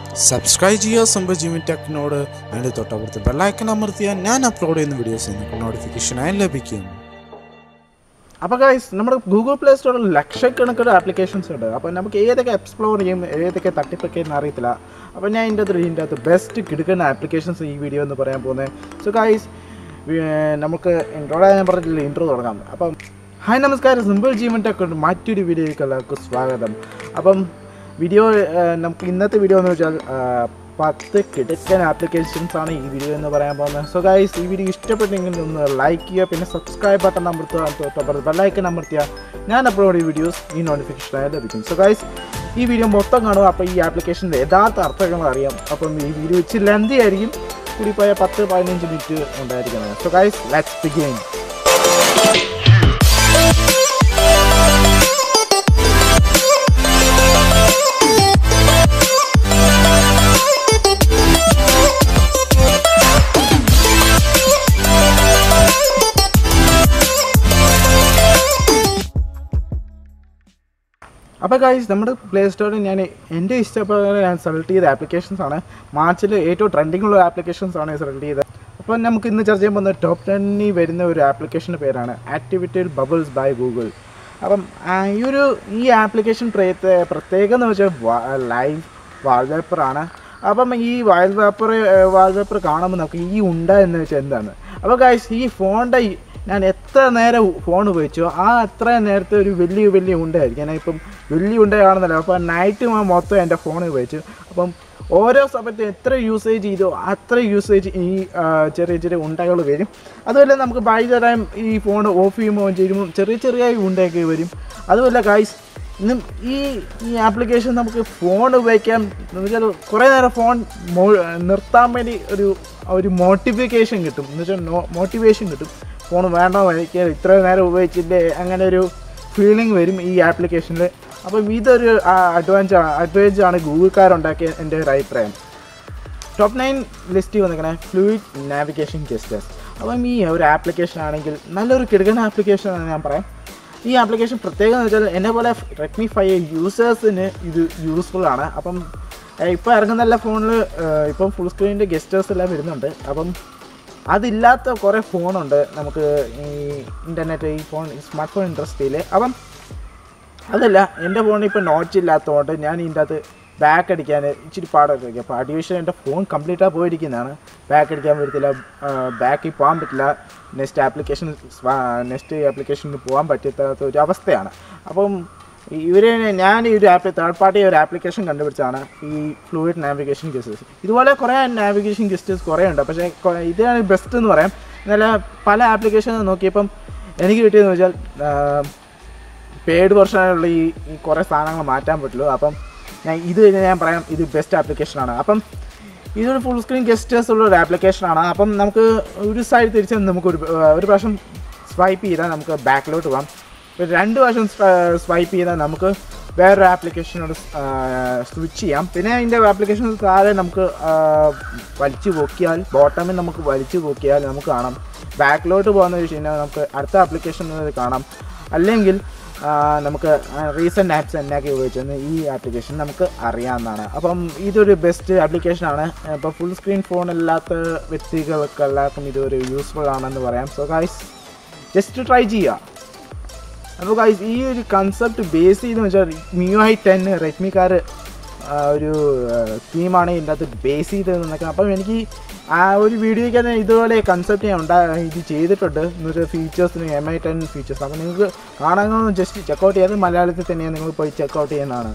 subscribe ചെയ്യുക സംഭവജീവൻ ടെക്കിനോട് അതിൻ്റെ തൊട്ടപ്പുറത്ത് ബെല്ലൈക്കൻ അമർത്തിയാൽ ഞാൻ അപ്ലോഡ് ചെയ്യുന്ന വീഡിയോസ് നിങ്ങൾക്ക് നോട്ടിഫിക്കേഷനായി ലഭിക്കും അപ്പോൾ ഗൈസ് നമ്മുടെ ഗൂഗിൾ പ്ലേ സ്റ്റോറിൽ ലക്ഷക്കണക്കിന് ആപ്ലിക്കേഷൻസ് ഉണ്ട് അപ്പോൾ നമുക്ക് ഏതൊക്കെ എക്സ്പ്ലോർ ചെയ്യും ഏതൊക്കെ തട്ടിപ്പൊക്കെ എന്ന് അറിയത്തില്ല അപ്പോൾ ഞാൻ ഇതിൻ്റെ അകത്ത് ഇതിൻ്റെ അകത്ത് ബെസ്റ്റ് കിടക്കുന്ന ആപ്ലിക്കേഷൻസ് ഈ വീഡിയോ എന്ന് പറയാൻ പോകുന്നത് സോ ഗൈസ് നമുക്ക് ഇൻട്രോടെ ഞാൻ പറഞ്ഞിട്ടില്ല ഇൻട്രോ തുടങ്ങാം അപ്പം ഹായ് നമസ്കാരം സിമ്പിൾ ജീവൻ ടെക് ഉണ്ട് മറ്റൊരു വീഡിയോയ്ക്ക് എല്ലാവർക്കും സ്വാഗതം അപ്പം വീഡിയോ നമുക്ക് ഇന്നത്തെ വീഡിയോ എന്ന് വെച്ചാൽ ആ, പത്ത് കിടക്കൻ ആപ്ലിക്കേഷൻസ് ആണ് ഈ വീഡിയോ എന്ന് പറയാൻ പോകുന്നത് സോ ഗൈസ് ഈ വീഡിയോ ഇഷ്ടപ്പെട്ടെങ്കിൽ ഒന്ന് ലൈക്ക് ചെയ്യുക പിന്നെ സബ്സ്ക്രൈബ് ബട്ടൺ അമർത്തുക തൊട്ടപ്പുറത്ത് ബെല്ലൈക്കൻ അമർത്തിയാൽ ഞാൻ അപ്ലോഡ് ചെയ്ത വീഡിയോസ് ഈ നോട്ടിഫിക്കേഷനായി ലഭിക്കും സോ ഗൈസ് ഈ വീഡിയോ മൊത്തം കാണുക അപ്പോൾ ഈ ആപ്ലിക്കേഷൻ്റെ യഥാർത്ഥ അർത്ഥങ്ങൾ അറിയാം അപ്പം ഈ വീഡിയോ ഇച്ചിരി ലെന്തി ആയിരിക്കും കൂടി പോയ പത്ത് പതിനഞ്ച് മിനിറ്റ് ഉണ്ടായിരിക്കുന്നത് സോ ഗൈസ് ലെറ്റ്സ് ബിഗിൻ അപ്പോൾ ഗൈസ് നമ്മുടെ പ്ലേ സ്റ്റോറിൽ ഞാൻ എൻ്റെ ഇഷ്ടപ്രകാരം ഞാൻ സെലക്ട് ചെയ്ത ആപ്ലിക്കേഷൻസ് ആണ് മാർച്ചിൽ ഏറ്റവും ട്രെൻഡിങ് ഉള്ള ആപ്ലിക്കേഷൻസ് ആണ് സെലക്ട് ചെയ്തത് അപ്പോൾ നമുക്ക് ഇന്ന് ചർച്ച ചെയ്യാൻ പോകുന്ന ടോപ്പ് ടെന്നിൽ വരുന്ന ഒരു ആപ്ലിക്കേഷൻ്റെ പേരാണ് ആക്ടിവിറ്റി ബബിൾസ് ബൈ ഗൂഗിൾ അപ്പം ആ, ഈ ഒരു ഈ ആപ്ലിക്കേഷൻ പ്രത്യേകം എന്ന് വെച്ചാൽ ലൈവ് വാൾപേപ്പറാണ് അപ്പം ഈ വാൾപേപ്പർ വാൾപേപ്പർ കാണുമ്പോൾ നമുക്ക് ഈ ഉണ്ട എന്ന് വെച്ചാൽ എന്താണ് അപ്പോൾ ഗൈസ് ഈ ഫോണിൻ്റെ ഞാൻ എത്ര നേരം ഫോൺ ഉപയോഗിച്ചു ആ അത്ര നേരത്തെ ഒരു വലിയ വലിയ ഉണ്ടയായിരിക്കും ഞാൻ ഇപ്പം വലിയ ഉണ്ട കാണുന്നില്ല അപ്പോൾ നൈറ്റ് മൊത്തം എൻ്റെ ഫോൺ ഉപയോഗിച്ചു അപ്പം ഓരോ സമയത്ത് എത്ര യൂസേജ് ചെയ്തോ അത്ര യൂസേജ് ഈ ആ, ചെറിയ ചെറിയ ഉണ്ടകൾ വരും അതുപോലെ നമുക്ക് ബൈ ദ ടൈം ഈ ഫോൺ ഓഫ് ചെയ്യുമ്പോൾ ഓൺ ചെയ്യുമ്പോൾ ചെറിയ ചെറിയ ഉണ്ടയൊക്കെ വരും അതുമല്ല ഗൈസ് ഇന്നും ഈ ഈ ആപ്ലിക്കേഷൻ നമുക്ക് ഫോൺ ഉപയോഗിക്കാൻ എന്ന് വെച്ചാൽ കുറേ നേരം ഫോൺ മോ നിർത്താൻ വേണ്ടി ഒരു ഒരു മോട്ടിഫിക്കേഷൻ കിട്ടും എന്ന് വെച്ചാൽ മോട്ടിവേഷൻ കിട്ടും ഫോൺ വേണ്ട വഴിക്ക് ഇത്ര നേരം ഉപയോഗിച്ചില്ലേ അങ്ങനെ ഒരു ഫീലിംഗ് വരും ഈ ആപ്ലിക്കേഷനിൽ അപ്പം ഇതൊരു അഡ്വാൻസ് അഡ്വാൻസ് ആണ് ഗൂഗിൾക്കാരുണ്ടാക്കിയ എൻ്റെ ഒരു അഭിപ്രായം ടോപ്പ് നയൻ ലിസ്റ്റ് വന്നിരിക്കണേ ഫ്ലൂയിഡ് നാവിഗേഷൻ ഗസ്റ്റേഴ്സ് അപ്പം ഈ ഒരു ആപ്ലിക്കേഷൻ ആണെങ്കിൽ നല്ലൊരു കിടക്കുന്ന ആപ്ലിക്കേഷൻ ആണ് ഞാൻ പറയാം ഈ ആപ്ലിക്കേഷൻ പ്രത്യേകം എന്ന് വെച്ചാൽ എന്നെ പോലെ റെഡ്മി ഫൈവ് യൂസേഴ്സിന് ഇത് യൂസ്ഫുൾ ആണ് അപ്പം ഇപ്പോൾ ഇറങ്ങുന്ന എല്ലാ ഫോണിൽ ഇപ്പം ഫുൾ സ്ക്രീനിൻ്റെ ഗസ്റ്റേഴ്സ് എല്ലാം വരുന്നുണ്ട് അപ്പം അതില്ലാത്ത കുറേ ഫോണുണ്ട് നമുക്ക് ഈ ഇൻ്റർനെറ്റ് ഈ ഫോൺ സ്മാർട്ട് ഫോൺ ഇൻഡസ്ട്രിയിൽ അപ്പം അതല്ല എൻ്റെ ഫോണിൽ ഇപ്പോൾ നോച്ച് ഇല്ലാത്തതുകൊണ്ട് ഞാൻ ഇതിൻ്റെ അകത്ത് ബാക്ക് അടിക്കാൻ ഇച്ചിരി പാടൊക്കെ വയ്ക്കും അപ്പോൾ അഡീഷൻ എൻ്റെ ഫോൺ കംപ്ലീറ്റായി പോയിരിക്കുന്നതാണ് ബാക്ക് അടിക്കാൻ പറ്റത്തില്ല ബാക്കിൽ പോകാൻ പറ്റില്ല നെക്സ്റ്റ് ആപ്ലിക്കേഷൻ നെക്സ്റ്റ് ആപ്ലിക്കേഷനിൽ പോകാൻ പറ്റാത്ത ഒരു അവസ്ഥയാണ് അപ്പം ഇവര് ഞാൻ ഈ ഒരു ആപ്പ് തേർഡ് പാർട്ടി ഒരു ആപ്ലിക്കേഷൻ കണ്ടുപിടിച്ചാണ് ഈ ഫ്ലൂയിഡ് നാവിഗേഷൻ ഗസ്റ്റേഴ്സ് ഇതുപോലെ കുറേ നാവിഗേഷൻ ഗസ്റ്റേഴ്സ് കുറേ ഉണ്ട് പക്ഷേ കൊ- ഇതാണ് ബെസ്റ്റ് എന്ന് പറയാം എന്നാൽ പല ആപ്ലിക്കേഷൻ നോക്കിയപ്പം എനിക്ക് കിട്ടിയതെന്ന് വെച്ചാൽ ആ, പെയ്ഡ് വെർഷനുള്ള ഈ ഈ കുറേ സാധനങ്ങൾ മാറ്റാൻ പറ്റുള്ളൂ അപ്പം ഞാൻ ഇത് കഴിഞ്ഞ് ഞാൻ പറയാം ഇത് ബെസ്റ്റ് ആപ്ലിക്കേഷനാണ് അപ്പം ഇതൊരു ഫുൾ സ്ക്രീൻ ഗസ്റ്റേഴ്സ് ഉള്ള ഒരു ആപ്ലിക്കേഷനാണ് അപ്പം നമുക്ക് ഒരു സൈഡ് തിരിച്ച് നമുക്ക് ഒരു ഒരു പ്രാവശ്യം സ്വൈപ്പ് ചെയ്താൽ നമുക്ക് ബാക്കിലോട്ട് പോകാം ഒരു രണ്ട് പ്രാവശ്യം സ്വൈപ്പ് ചെയ്താൽ നമുക്ക് വേറൊരു ആപ്ലിക്കേഷനോട് സ്വിച്ച് ചെയ്യാം പിന്നെ അതിൻ്റെ ആപ്ലിക്കേഷൻ താഴെ നമുക്ക് ആ, വലിച്ചു പോക്കിയാൽ ബോട്ടമിൽ നമുക്ക് വലിച്ചു പോക്കിയാൽ നമുക്ക് കാണാം ബാക്കിലോട്ട് പോകുന്ന വെച്ച് കഴിഞ്ഞാൽ നമുക്ക് അടുത്ത ആപ്ലിക്കേഷൻ കാണാം അല്ലെങ്കിൽ ആ, നമുക്ക് റീസെൻറ്റ് ആപ്സ് എന്നൊക്കെ ഉപയോഗിച്ചെന്ന് ഈ ആപ്ലിക്കേഷൻ നമുക്ക് അറിയാവുന്നതാണ് അപ്പം ഇതൊരു ബെസ്റ്റ് ആപ്ലിക്കേഷനാണ് ഇപ്പോൾ ഫുൾ സ്ക്രീൻ ഫോൺ അല്ലാത്ത വ്യക്തികൾക്ക് എല്ലാവർക്കും ഇതൊരു യൂസ്ഫുൾ ആണെന്ന് പറയാം സോ ഗൈസ് ജസ്റ്റ് ട്രൈ ചെയ്യുക അപ്പോൾ ഗൈസ് ഈ ഒരു കൺസെപ്റ്റ് ബേസ് ചെയ്തെന്ന് വെച്ചാൽ മ്യൂ ഐ ടെൻ റെഡ്മിക്കാർ ഒരു തീമാണ് ഇതിൻ്റെ അകത്ത് ബേസ് ചെയ്തതെന്നൊക്കെ അപ്പം എനിക്ക് ആ ഒരു വീഡിയോയ്ക്ക് തന്നെ ഇതുപോലെ കൺസെപ്റ്റ് ഞാൻ ഉണ്ടാ ഇത് ചെയ്തിട്ടുണ്ട് എന്ന് വെച്ചാൽ ഫീച്ചേഴ്സിന് എം ഐ ടെൻ ഫീച്ചേഴ്സ് അപ്പോൾ നിങ്ങൾക്ക് കാണാൻ ജസ്റ്റ് ചെക്കൗട്ട് ചെയ്യാതെ മലയാളത്തിൽ തന്നെയാണ് നിങ്ങൾ പോയി ചെക്കൗട്ട് ചെയ്യുന്നതാണ്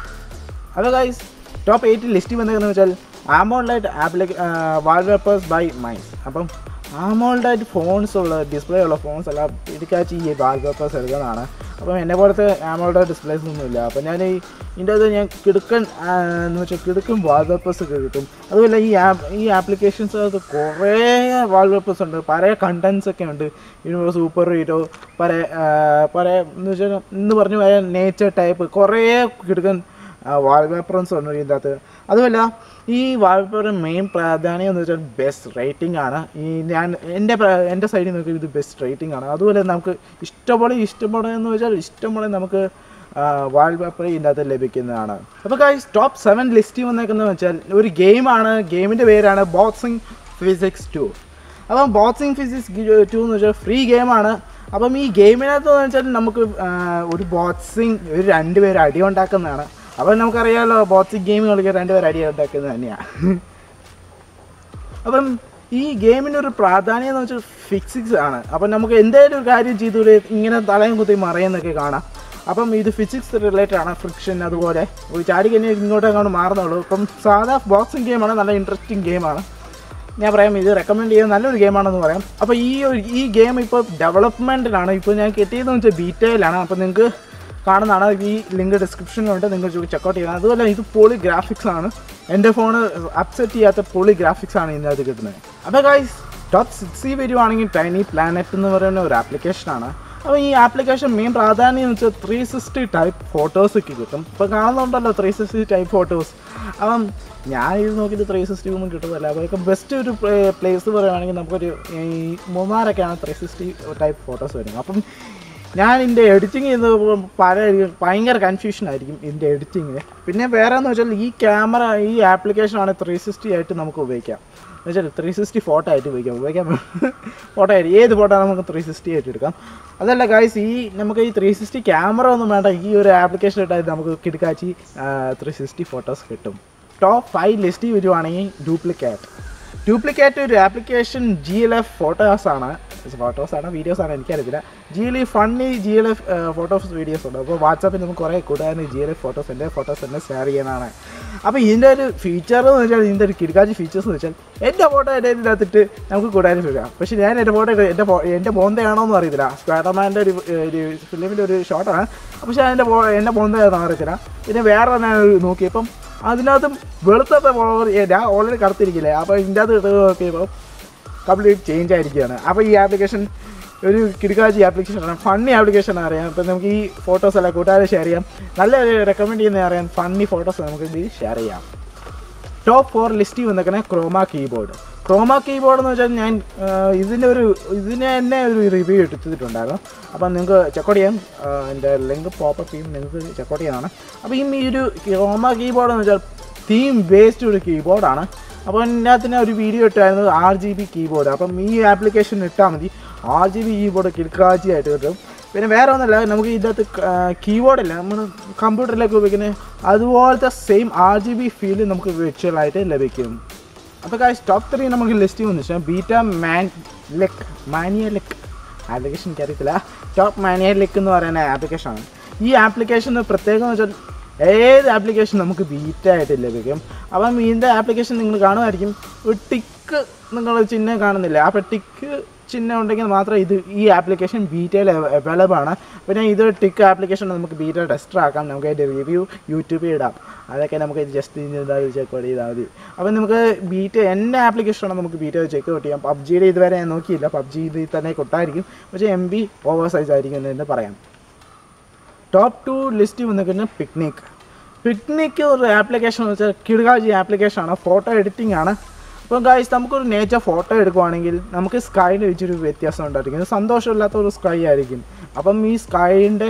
hello guys top eight list വന്നതെന്ന് വെച്ചാൽ ആമോൾഡായിട്ട് ആപ്ലിക്ക വാൾപേപ്പേഴ്സ് ബൈ മൈൻസ് അപ്പം ആമോൾഡായിട്ട് ഫോൺസ് ഉള്ള ഡിസ്പ്ലേ ഉള്ള ഫോൺസ് എല്ലാം ഇടുക്കാച്ച് ഈ വാൾപേപ്പേഴ്സ് എടുക്കുന്നതാണ് അപ്പം എന്നെ പോലത്തെ ആമോൾഡ് ഡിസ്പ്ലേസ് ഒന്നുമില്ല അപ്പം ഞാൻ ഈ ഇതിൻ്റെ അത് ഞാൻ കിടുക്കൻ ആ, എന്ന് വെച്ചാൽ കിടുക്കൻ വാൾപേപ്പേഴ്സ് ഒക്കെ കിട്ടും അതുപോലെ ഈ ആപ്പ് ഈ ആപ്ലിക്കേഷൻസ് അത് കുറേ വാൾപേപ്പേഴ്സ് ഉണ്ട് പല കണ്ടൻസ് ഒക്കെ ഉണ്ട് ഇതിന് സൂപ്പർ ഹീറോ പല ആ, പല എന്ന് വെച്ചാൽ ഇന്ന് പറഞ്ഞു പോയ നേച്ചർ ടൈപ്പ് കുറേ കിടുക്കൻ വാൾപേപ്പറൻസ് ഉണ്ട് ഇതിൻ്റെ അകത്ത് അതുമല്ല ഈ വാൾപേപ്പറിൻ്റെ മെയിൻ പ്രാധാന്യം എന്ന് വെച്ചാൽ ബെസ്റ്റ് റേറ്റിംഗ് ആണ് ഈ ഞാൻ എൻ്റെ പ്ര- എൻ്റെ സൈഡിൽ നോക്കി ഇത് ബെസ്റ്റ് റേറ്റിംഗ് ആണ് അതുപോലെ നമുക്ക് ഇഷ്ടംപോലെ ഇഷ്ടംപോലെ എന്ന് വെച്ചാൽ ഇഷ്ടംപോലെ നമുക്ക് വാൾപേപ്പർ ഇതിൻ്റെ അകത്ത് ലഭിക്കുന്നതാണ് അപ്പോൾ ഗൈസ് ടോപ്പ് സെവൻ ലിസ്റ്റ് വന്നേക്കുന്നത് വെച്ചാൽ ഒരു ഗെയിമാണ് ഗെയിമിൻ്റെ പേരാണ് ബോക്സിംഗ് ഫിസിക്സ് ടു അപ്പം ബോക്സിംഗ് ഫിസിക്സ് ടു എന്ന് വെച്ചാൽ ഫ്രീ ഗെയിമാണ് അപ്പം ഈ ഗെയിമിനകത്ത് എന്ന് വെച്ചാൽ നമുക്ക് ആ, ഒരു ബോക്സിങ് ഒരു രണ്ടുപേർ അടി ഉണ്ടാക്കുന്നതാണ് അപ്പം നമുക്കറിയാമല്ലോ ബോക്സിംഗ് ഗെയിം കളിക്കാൻ രണ്ടുപേർ അടി ഉണ്ടാക്കുന്നത് തന്നെയാണ് അപ്പം ഈ ഗെയിമിന് ഒരു പ്രാധാന്യം എന്ന് വെച്ചാൽ ഫിസിക്സ് ആണ് അപ്പം നമുക്ക് എന്തെങ്കിലും ഒരു കാര്യം ചെയ്തുകൂടെ ഇങ്ങനെ തലയും കുത്തി മറയുന്നൊക്കെ കാണാം അപ്പം ഇത് ഫിസിക്സ് റിലേറ്റഡ് ആണ് ഫ്രിക്ഷൻ അതുപോലെ ഒരു ചാടി കഴിഞ്ഞാൽ ഇങ്ങോട്ട് അങ്ങോട്ട് മാറുന്നുള്ളൂ അപ്പം സാധാ ബോക്സിംഗ് ഗെയിമാണ് നല്ല ഇൻട്രസ്റ്റിംഗ് ഗെയിമാണ് ഞാൻ പറയാം ഇത് റെക്കമെൻഡ് ചെയ്യുന്ന നല്ലൊരു ഗെയിമാണെന്ന് പറയാം അപ്പോൾ ഈ ഒരു ഈ ഗെയിം ഇപ്പോൾ ഡെവലപ്മെൻറ്റിലാണ് ഇപ്പോൾ ഞാൻ കിട്ടിയതെന്ന് വെച്ചാൽ ബീറ്റയിലാണ് അപ്പോൾ നിങ്ങൾക്ക് കാണുന്നതാണ് ഈ ലിങ്ക് ഡിസ്ക്രിപ്ഷനിലുണ്ട് നിങ്ങൾ ചെക്കൗട്ട് ചെയ്യണം അതുപോലെ ഇത് പോളി ഗ്രാഫിക്സ് ആണ് എൻ്റെ ഫോൺ അപ്സെറ്റ് ചെയ്യാത്ത പോളി ഗ്രാഫിക്സ് ആണ് ഇതിനകത്ത് കിട്ടുന്നത് അപ്പോൾ ഗൈസ് ടോപ്പ് സിക്സ് വരുവാണെങ്കിൽ ടൈനി പ്ലാനറ്റ് എന്ന് പറയുന്ന ഒരു ആപ്ലിക്കേഷനാണ് അപ്പോൾ ഈ ആപ്ലിക്കേഷൻ മെയിൻ പ്രാധാന്യം എന്ന് വെച്ചാൽ ത്രീ സിക്സ്റ്റി ടൈപ്പ് ഫോട്ടോസ് ഒക്കെ കിട്ടും ഇപ്പോൾ കാണുന്നുണ്ടല്ലോ ത്രീ സിക്സ്റ്റി ടൈപ്പ് ഫോട്ടോസ് അപ്പം ഞാൻ ഇത് നോക്കിയിട്ട് ത്രീ സിക്സ്റ്റി ഒന്നും കിട്ടുന്നില്ല അപ്പോൾ ബെസ്റ്റ് ഒരു പ്ലേസ് പറയുകയാണെങ്കിൽ നമുക്കൊരു ഈ മൂന്നാറൊക്കെയാണ് ത്രീ സിക്സ്റ്റി ടൈപ്പ് ഫോട്ടോസ് വരുന്നത് അപ്പം ഞാൻ ഇതിൻ്റെ എഡിറ്റിംഗ് ചെയ്യുന്നത് പല ഭയങ്കര കൺഫ്യൂഷൻ ആയിരിക്കും ഇതിൻ്റെ എഡിറ്റിങ്ങിന് പിന്നെ വേറെ എന്ന് വെച്ചാൽ ഈ ക്യാമറ ഈ ആപ്ലിക്കേഷനാണ് ത്രീ സിക്സ്റ്റി ആയിട്ട് നമുക്ക് ഉപയോഗിക്കാം എന്ന് വെച്ചാൽ ത്രീ സിക്സ്റ്റി ഫോട്ടോ ആയിട്ട് ഉപയോഗിക്കാം ഉപയോഗിക്കാം ഫോട്ടോ ആയിട്ട് ഏത് ഫോട്ടോ നമുക്ക് ത്രീ സിക്സ്റ്റി ആയിട്ട് എടുക്കാം അതല്ല ഗായ്സ് ഈ നമുക്ക് ഈ ത്രീ സിക്സ്റ്റി ക്യാമറ ഒന്നും വേണ്ട ഈ ഒരു ആപ്ലിക്കേഷൻ ഇട്ടായിട്ട് നമുക്ക് കിടക്കാച്ചി ത്രീ സിക്സ്റ്റി ഫോട്ടോസ് കിട്ടും ടോപ്പ് ഫൈവ് ലിസ്റ്റ് വരുവാണെങ്കിൽ ഡ്യൂപ്ലിക്കേറ്റ് ഡ്യൂപ്ലിക്കേറ്റ് ഒരു application G L F photos ആണ് ഫോട്ടോസ് ആണ് വീഡിയോസ് ആണ് എനിക്കറിയത്തില്ല G L funny G L F photos videos ഉണ്ട് അപ്പോൾ വാട്സാപ്പിൽ നമുക്ക് കുറേ കൂട്ടുകാരന് ജി എൽ എഫ് ഫോട്ടോസ് എൻ്റെ ഫോട്ടോസ് തന്നെ ഷെയർ ചെയ്യാനാണ് അപ്പോൾ ഇതിൻ്റെ ഒരു ഫീച്ചർ എന്ന് വെച്ചാൽ ഇതിൻ്റെ ഒരു കിടക്കാച്ചി ഫീച്ചേഴ്സ് എന്ന് വെച്ചാൽ എൻ്റെ ഫോട്ടോ എൻ്റെ ഇതിനകത്തിട്ട് നമുക്ക് കൂട്ടുകാരൻ വരാം പക്ഷേ ഞാൻ എൻ്റെ ഫോട്ടോ എൻ്റെ ഫോ എൻ്റെ ബോന്തയാണോ എന്ന് അറിയത്തില്ല സ്പൈഡർമാൻ്റെ ഒരു ഒരു ഫിലിമിൻ്റെ ഒരു ഷോട്ടാണ് പക്ഷേ എൻ്റെ ബോ എൻ്റെ ബോന്തയാണെന്ന് അറിയത്തില്ല പിന്നെ വേറെ ഞാൻ നോക്കിയപ്പം അതിനകത്തും വെളുത്തത്തെ ഫോളോവർ ഞാൻ ഓൾറെഡി കറുത്തിരിക്കില്ലേ അപ്പോൾ ഇതിൻ്റെ അകത്ത് ഇട്ട് നോക്കിയപ്പോൾ കംപ്ലീറ്റ് ചേഞ്ച് ആയിരിക്കുകയാണ് അപ്പോൾ ഈ ആപ്ലിക്കേഷൻ ഒരു കിടക്കാച്ചി ആപ്ലിക്കേഷനാണ് ഫണ്ണി ആപ്ലിക്കേഷൻ അറിയാം അപ്പോൾ നമുക്ക് ഈ ഫോട്ടോസ് എല്ലാം കൂട്ടുകാരെ ഷെയർ ചെയ്യാം നല്ല റെക്കമെൻഡ് ചെയ്യുന്ന അറിയാം ഫണ്ണി ഫോട്ടോസ് നമുക്ക് ഇതിൽ ഷെയർ ചെയ്യാം ടോപ്പ് ഫോർ ലിസ്റ്റ് വന്നേക്കണേ ക്രോമ കീബോർഡ് ക്രോമ കീബോർഡ് എന്ന് വെച്ചാൽ ഞാൻ ആ, ഇതിൻ്റെ ഒരു ഇതിന് തന്നെ ഒരു റിവ്യൂ എടുത്തിട്ടുണ്ടായിരുന്നു അപ്പം നിങ്ങൾക്ക് ചെക്കൗട്ട് ചെയ്യാം ആ, എൻ്റെ ലിങ്ക് പോപ്പപ്പ് ചെയ്യും നിങ്ങൾക്ക് ചെക്കൗട്ട് ചെയ്യാനാണ് അപ്പോൾ ഈ ഈ ഒരു ക്രോമ കീബോർഡ് എന്ന് വെച്ചാൽ തീം ബേസ്ഡ് ഒരു കീബോർഡാണ് അപ്പോൾ ഇതിനകത്തിന് ഒരു വീഡിയോ ഇട്ടായിരുന്നു ആർ ജി ബി കീബോർഡ് അപ്പം ഈ ആപ്ലിക്കേഷൻ ഇട്ടാൽ മതി ആർ ജി ബി കീബോർഡ് കിടക്കാച്ചി ആയിട്ട് കിട്ടും പിന്നെ വേറെ ഒന്നുമല്ല നമുക്ക് ഇതിനകത്ത് കീബോർഡില്ല നമ്മൾ കമ്പ്യൂട്ടറിലേക്ക് ഉപയോഗിക്കുന്ന അതുപോലത്തെ same R G B feel നമുക്ക് വിർച്വലായിട്ട് ലഭിക്കും അപ്പോൾ കാശ് ടോപ്പ് ത്രീ നമുക്ക് ലിസ്റ്റ് വന്നു വെച്ചാൽ ബീറ്റ മാൻ ലെക്ക് മാനിയ ലെക്ക് ആപ്ലിക്കേഷൻ എനിക്കറിയത്തില്ല ടോപ്പ് മാനിയ ലെക്ക് എന്ന് പറയുന്ന ആപ്ലിക്കേഷനാണ് ഈ ആപ്ലിക്കേഷന് പ്രത്യേകം എന്ന് വെച്ചാൽ ഏത് ആപ്ലിക്കേഷൻ നമുക്ക് ബീറ്റ ആയിട്ട് ലഭിക്കും അപ്പം ഇതിൻ്റെ ആപ്ലിക്കേഷൻ നിങ്ങൾ കാണുമായിരിക്കും ഒരു ടിക്ക് നിങ്ങൾ ചിഹ്നം കാണുന്നില്ല അപ്പോൾ ടിക്ക് ചിഹ്നം ഉണ്ടെങ്കിൽ മാത്രം ഇത് ഈ ആപ്ലിക്കേഷൻ ബീറ്റയിൽ അവൈലബിൾ ആണ് പിന്നെ ഇത് ടിക്ക് ആപ്ലിക്കേഷൻ നമുക്ക് ബീറ്റ ടെസ്റ്റർ ആക്കാം നമുക്ക് അതിൻ്റെ റിവ്യൂ യൂട്യൂബിൽ ഇടാം അതൊക്കെ നമുക്ക് ജസ്റ്റ് ചെക്ക് ഔട്ട് ചെയ്താൽ മതി അപ്പം നമുക്ക് ബീറ്റ എൻ്റെ ആപ്ലിക്കേഷനാണ് നമുക്ക് ബീറ്റ ചെക്ക് ഔട്ട് ചെയ്യാം പബ്ജിയുടെ ഇതുവരെ ഞാൻ നോക്കിയില്ല പബ്ജി ഇതിൽ തന്നെ കൊട്ടായിരിക്കും പക്ഷേ എം ബി ഓവർ സൈസ് ആയിരിക്കും എന്ന് പറയാം ടോപ്പ് ടു ലിസ്റ്റ് വന്നിരിക്കുന്നത് പിക്നിക് പിക്നിക് ഒരു ആപ്ലിക്കേഷൻ എന്ന് വെച്ചാൽ കിടുകാജി ആപ്ലിക്കേഷനാണ് ഫോട്ടോ എഡിറ്റിംഗ് ആണ് അപ്പോൾ ഗായ്സ് നമുക്കൊരു നേച്ചർ ഫോട്ടോ എടുക്കുവാണെങ്കിൽ നമുക്ക് സ്കൈയിൽ വെച്ചൊരു വ്യത്യാസം ഉണ്ടായിരിക്കും ഇത് സന്തോഷമില്ലാത്ത ഒരു സ്കൈ ആയിരിക്കും അപ്പം ഈ സ്കൈൻ്റെ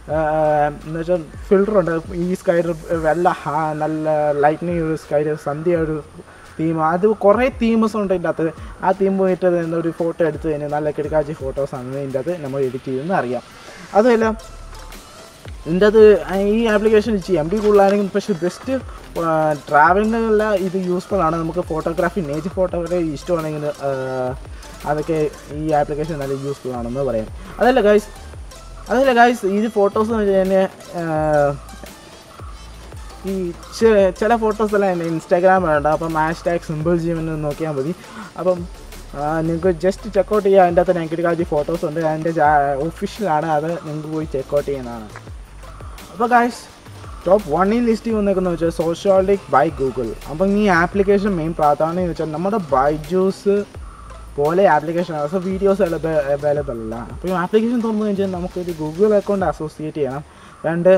എന്ന് വെച്ചാൽ ഫിൽറ്റർ ഉണ്ട് ഈ സ്കൈയുടെ വെള്ള ഹാ- നല്ല ലൈറ്റിനിങ് ഒരു സ്കൈയുടെ സന്ധ്യ ഒരു തീം അത് കുറേ തീംസ് ഉണ്ട് ഇതിൻ്റെ അകത്ത് ആ തീം പോയിട്ട് ഒരു ഫോട്ടോ എടുത്ത് കഴിഞ്ഞാൽ നല്ല കിടക്കാച്ചി ഫോട്ടോസാണ് ഇതിൻ്റെ അകത്ത് നമ്മൾ എഡിറ്റ് ചെയ്യുമെന്ന് അറിയാം അതുമല്ല ഇതിൻ്റെ അത് ഈ ആപ്ലിക്കേഷൻ ഇച്ചിരി എം ബി കൂടുതലാണെങ്കിൽ പക്ഷേ ബെസ്റ്റ് ട്രാവലിങ്ങിനുള്ള ഇത് യൂസ്ഫുൾ ആണ് നമുക്ക് ഫോട്ടോഗ്രാഫി നേച്ചർ ഫോട്ടോഗ്രാഫി ഇഷ്ടമാണെങ്കിൽ ആ, അതൊക്കെ ഈ ആപ്ലിക്കേഷൻ നല്ല യൂസ്ഫുൾ ആണെന്ന് പറയാം അതല്ല ഗൈസ് അതല്ല ഗൈസ് ഇത് ഫോട്ടോസ് എന്ന് വെച്ച് കഴിഞ്ഞാൽ ഈ ചെ- ചില ഫോട്ടോസ് എല്ലാം എൻ്റെ ഇൻസ്റ്റാഗ്രാമിലുണ്ട് അപ്പം ഹാഷ് ടാഗ് സിമ്പിൾ ജീവൻ നോക്കിയാൽ മതി അപ്പം നിങ്ങൾക്ക് ജസ്റ്റ് ചെക്കൗട്ട് ചെയ്യാം അതിൻ്റെ അകത്ത് ഞങ്ങൾക്ക് കാജി ഫോട്ടോസ് ഉണ്ട് അതിൻ്റെ ഒഫീഷ്യലാണ് അത് നിങ്ങൾക്ക് പോയി ചെക്കൗട്ട് ചെയ്യുന്നതാണ് അപ്പോൾ ഗായ്സ് ടോപ്പ് വണ്ണിൽ ലിസ്റ്റ് വന്നേക്കുന്നത് വെച്ചാൽ സോഷ്യോളിക് ബൈ ഗൂഗിൾ അപ്പം ഈ ആപ്ലിക്കേഷൻ മെയിൻ പ്രാധാന്യം എന്ന് വെച്ചാൽ നമ്മുടെ ബൈജൂസ് പോലെ ആപ്ലിക്കേഷൻ സോ വീഡിയോസ് അവൈലബിൾ അല്ല അപ്പോൾ ഈ ആപ്ലിക്കേഷൻ തുറന്നു കഴിഞ്ഞാൽ നമുക്കൊരു ഗൂഗിൾ അക്കൗണ്ട് അസോസിയേറ്റ് ചെയ്യണം രണ്ട്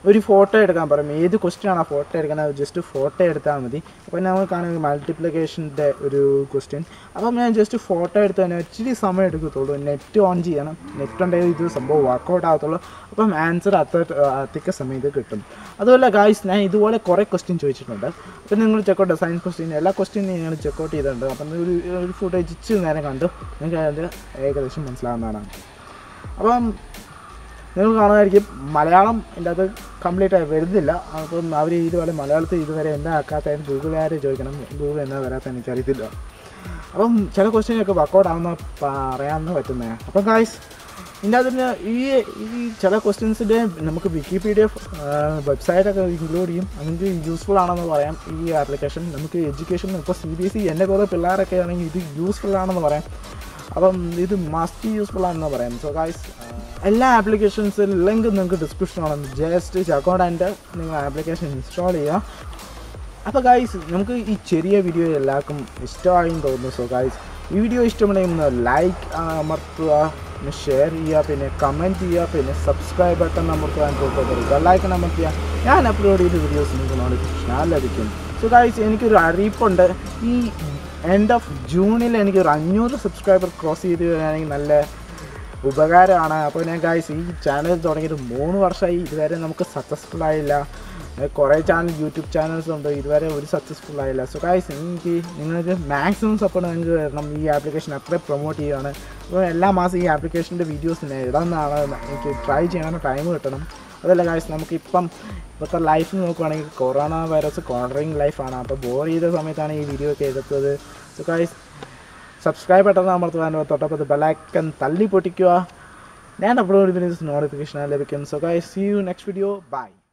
ഒരു ഫോട്ടോ എടുക്കാൻ പറയും ഏത് ക്വസ്റ്റ്യൻ ആണ് ആ ഫോട്ടോ എടുക്കുന്നത് ജസ്റ്റ് ഫോട്ടോ എടുത്താൽ മതി അപ്പോൾ നമ്മൾ കാണുന്നത് മൾട്ടിപ്ലിക്കേഷൻ്റെ ഒരു ക്വസ്റ്റ്യൻ അപ്പം ഞാൻ ജസ്റ്റ് ഫോട്ടോ എടുത്ത് തന്നെ ഇച്ചിരി സമയം എടുക്കത്തുള്ളൂ നെറ്റ് ഓൺ ചെയ്യണം നെറ്റ് ഉണ്ടെങ്കിൽ ഇത് സംഭവം വർക്കൗട്ട് ആകത്തുള്ളൂ അപ്പം ആൻസർ അത്ര അധിക സമയത്ത് കിട്ടും അതുപോലെ ഗായ്സ് ഞാൻ ഇതുപോലെ കുറേ ക്വസ്റ്റ്യൻ ചോദിച്ചിട്ടുണ്ട് അപ്പം നിങ്ങൾ ചെക്കൗട്ട് സയൻസ് ക്വസ്റ്റ്യൻ എല്ലാ ക്വസ്റ്റ്യനും നിങ്ങൾ ചെക്കൗട്ട് ചെയ്തിട്ടുണ്ട് അപ്പം ഒരു ഒരു ഫുട്ടേജ് ഇച്ചിരി നേരം കണ്ടു നിങ്ങൾക്ക് അത് ഏകദേശം മനസ്സിലാവുന്നതാണ് അപ്പം നിങ്ങൾ കാണുമായിരിക്കും മലയാളം എൻ്റെ അത് കംപ്ലീറ്റ് ആയി വരുന്നില്ല അപ്പം അവർ ഇതുപോലെ മലയാളത്തിൽ ഇതുവരെ എന്താ ആക്കാത്തതെന്ന് ഗൂഗിളുകാരെ ചോദിക്കണം ഗൂഗിൾ എന്താ വരാത്ത എനിക്കറിയത്തില്ല അപ്പം ചില ക്വസ്റ്റ്യനൊക്കെ വർക്കൗട്ട് ആവുന്ന പറയാമെന്ന് പറ്റുന്നതാണ് അപ്പം ഗായ്സ് ഇതിൻ്റെ അതിന് ഈ ഈ ചില ക്വസ്റ്റ്യൻസിൻ്റെ നമുക്ക് വിക്കിപീഡിയ വെബ്സൈറ്റൊക്കെ ഇൻക്ലൂഡ് ചെയ്യും നമുക്ക് യൂസ്ഫുൾ ആണെന്ന് പറയാം ഈ ആപ്ലിക്കേഷൻ നമുക്ക് എഡ്യൂക്കേഷൻ ഇപ്പോൾ സി ബി എസ് ഇ എൻ്റെ കുറേ പിള്ളേരൊക്കെ ആണെങ്കിൽ ഇത് യൂസ്ഫുൾ ആണെന്ന് പറയാം അപ്പം ഇത് മസ്റ്റ് യൂസ്ഫുൾ ആണെന്ന് പറയാം സോ ഗായ്സ് എല്ലാ ആപ്ലിക്കേഷൻസിൽ ലിങ്ക് നിങ്ങൾക്ക് ഡിസ്ക്രിപ്ഷനാണ് ജസ്റ്റ് ചെക്കൗട്ട് ആൻഡ് നിങ്ങൾ ആപ്ലിക്കേഷൻ ഇൻസ്റ്റാൾ ചെയ്യുക അപ്പോൾ ഗായ്സ് നമുക്ക് ഈ ചെറിയ വീഡിയോ എല്ലാവർക്കും ഇഷ്ടമായും തോന്നുന്നു സോ ഗായ്സ് ഈ വീഡിയോ ഇഷ്ടമുണ്ടെങ്കിൽ ലൈക്ക് അമർത്തുക പിന്നെ ഷെയർ ചെയ്യുക പിന്നെ കമൻറ്റ് ചെയ്യുക പിന്നെ സബ്സ്ക്രൈബ് ബട്ടൺ അമർത്തുവാൻ പോകുന്നത് ബെല്ലൈക്കൺ അമർത്തുക ഞാൻ അപ്ലോഡ് ചെയ്ത വീഡിയോസ് നിങ്ങൾക്ക് നോട്ടിഫിക്കേഷൻ ലഭിക്കും സോ ഗായ്സ് എനിക്കൊരു അറിയിപ്പുണ്ട് ഈ എൻഡ് ഓഫ് ജൂണിൽ എനിക്കൊരു അഞ്ഞൂറ് സബ്സ്ക്രൈബർ ക്രോസ് ചെയ്ത് വരികയാണെങ്കിൽ നല്ല ഉപകാരമാണ് അപ്പോൾ ഞാൻ ഗായ്സ് ഈ ചാനൽ തുടങ്ങിയിട്ട് മൂന്ന് വർഷമായി ഇതുവരെ നമുക്ക് സക്സസ്ഫുൾ ആയില്ല ഏഹ് കുറേ ചാനൽ യൂട്യൂബ് ചാനൽസ് ഉണ്ട് ഇതുവരെ ഒരു സക്സസ്ഫുൾ ആയില്ല സോ ഗായ്സ് എനിക്ക് നിങ്ങൾക്ക് മാക്സിമം സപ്പോർട്ട് നിങ്ങൾക്ക് തരണം ഈ ആപ്ലിക്കേഷൻ അത്ര പ്രൊമോട്ട് ചെയ്യുകയാണ് അപ്പോൾ എല്ലാ മാസം ഈ ആപ്ലിക്കേഷൻ്റെ വീഡിയോസ് ഇടാമെന്നാണ് എനിക്ക് ട്രൈ ചെയ്യാൻ ടൈം കിട്ടണം അതല്ല ഗായ്സ് നമുക്കിപ്പം ഇപ്പോഴത്തെ ലൈഫ് നോക്കുവാണെങ്കിൽ കൊറോണ വൈറസ് കോൺട്രിങ് ലൈഫാണ് അപ്പോൾ ബോർ ചെയ്ത സമയത്താണ് ഈ വീഡിയോ ഒക്കെ എടുത്തത് സോ ഗായ്സ് സബ്സ്ക്രൈബ് ബട്ടൺ അമർത്തുവാൻ തൊട്ടപ്പുറത്ത് ബെലൈക്കൻ തള്ളി പൊട്ടിക്കുക ഞാൻ അപ്ലോഡ് ചെയ്യുന്ന നോട്ടിഫിക്കേഷൻ ലഭിക്കും so guys see you next video by